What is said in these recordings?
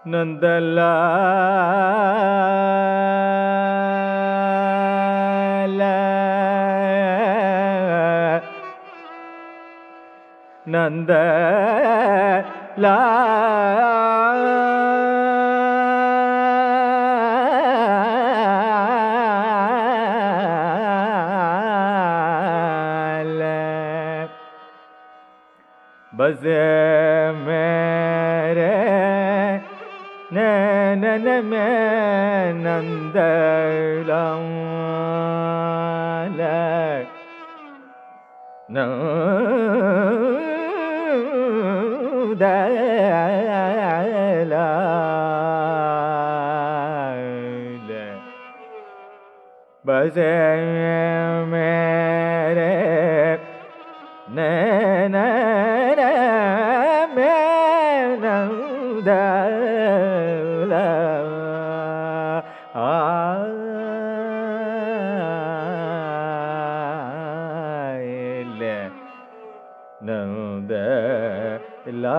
நந்த லா बस मेरे नैनन में नंद बस मेरे நன நந்த லா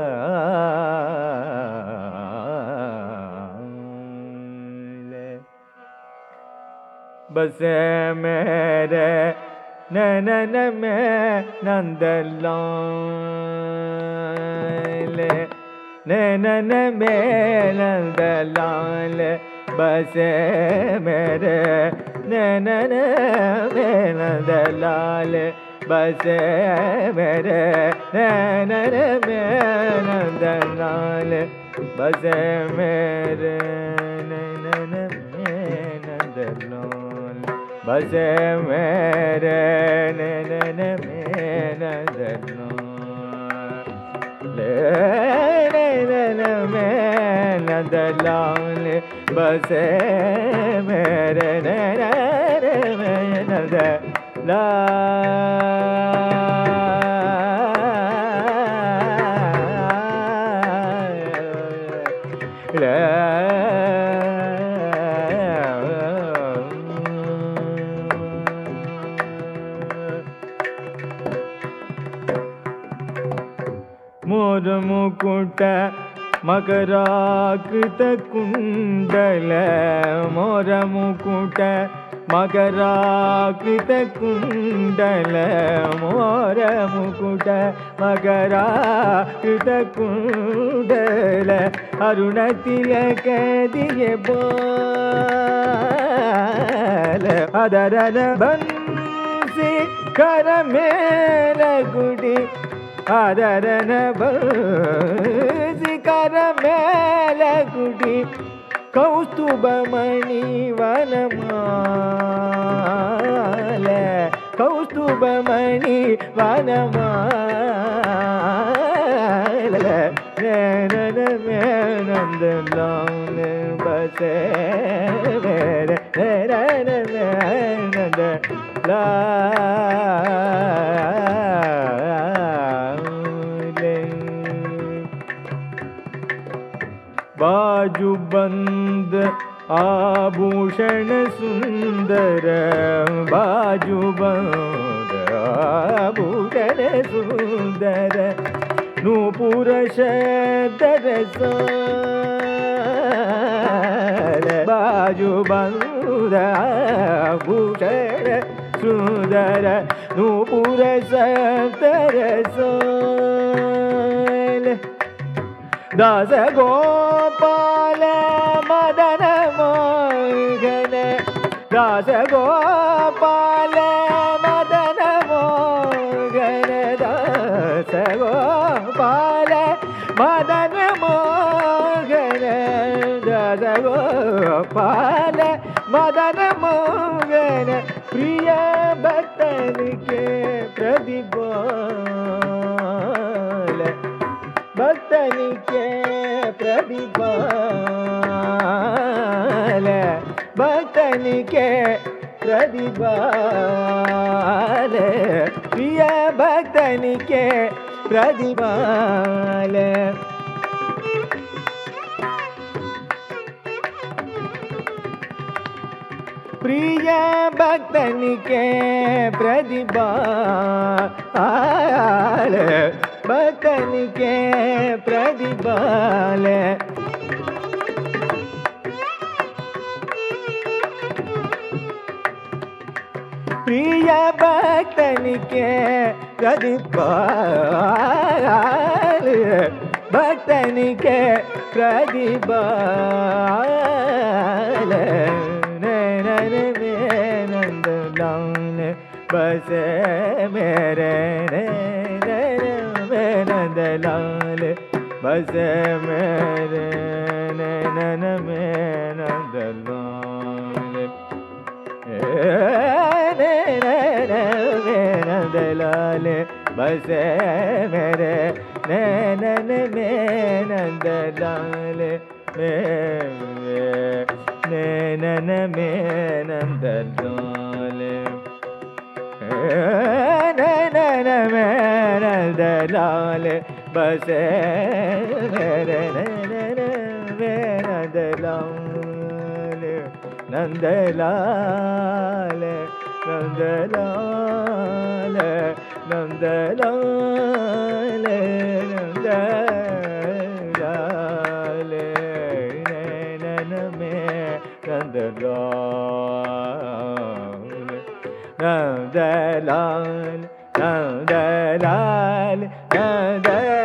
बस मेरे नैनन में नंद लाल नैनन में नंद लाल बस मेरे नैनन में नंद लाल बस मेरे नैनन में नंद लाल बस मेरे नैनन में नंद लाल बस मेरे नैनन में नंदनो ले नैनन में नंदलाल बस मेरे नैनन में नंदलाल मोर मुकुट मकराकृत कुण्डल मोर मुकुट मकराकृत कुण्डल मोर मुकुट मकराकृत कुण्डल अरुणतिलक दिये बोल ಅದರನ ಬನ್ಸಿ ಕರ ಮೇಲ ಗುಡಿ ಅದರನ ಬನ್ಸಿ ಕರ ಮೇಲ ಗುಡಿ ಕೌಸ್ತುಭ ಮಣಿ ವನಮಾಲ ಕೌಸ್ತುಭ ಮಣಿ ವನಮಾಲ ನನ ಮೇನಂದ ಲೌನ ಬಸೆ ಬೇರೆ ನನ ಲಾ बाजू बंद आभूषण सुंदर बाजू बंद आभूषण सुंदर नूपुर शदर बाजू बंद आभूषण सुंदर नूपुर सदर सोल दास गोपाल मदन मोहन दास गोपाल मदन मोहन दास गोपाल मदन मोहन दास गोपाल मदन मोहन प्रिय भक्तन के प्रतिपाल भक्तनि के प्रतिपाल भक्तनि के प्रतिपाल प्रिय भक्तनि के प्रतिपाल प्रिय भक्तनि के प्रतिपाल भक्तनि के प्रतिपाल பக்தனுக்கே பிரதிபாலு பக்தனுக்கே பிரதிபால நந்தலால் பச மேரே நந்தலால் பச மேரே நன மே நந்தலால் நந்தலால் பச மேரே நன மே நந்தலால் மே நன மே நந்தலால் நன மே நந்தலால் பச மேரே நன மே நந்தலால் நந்தலால நந்தலால நந்தலால நந்தலால நனமே நந்தலால நந்தலால் நந்தலால் நந்தலால்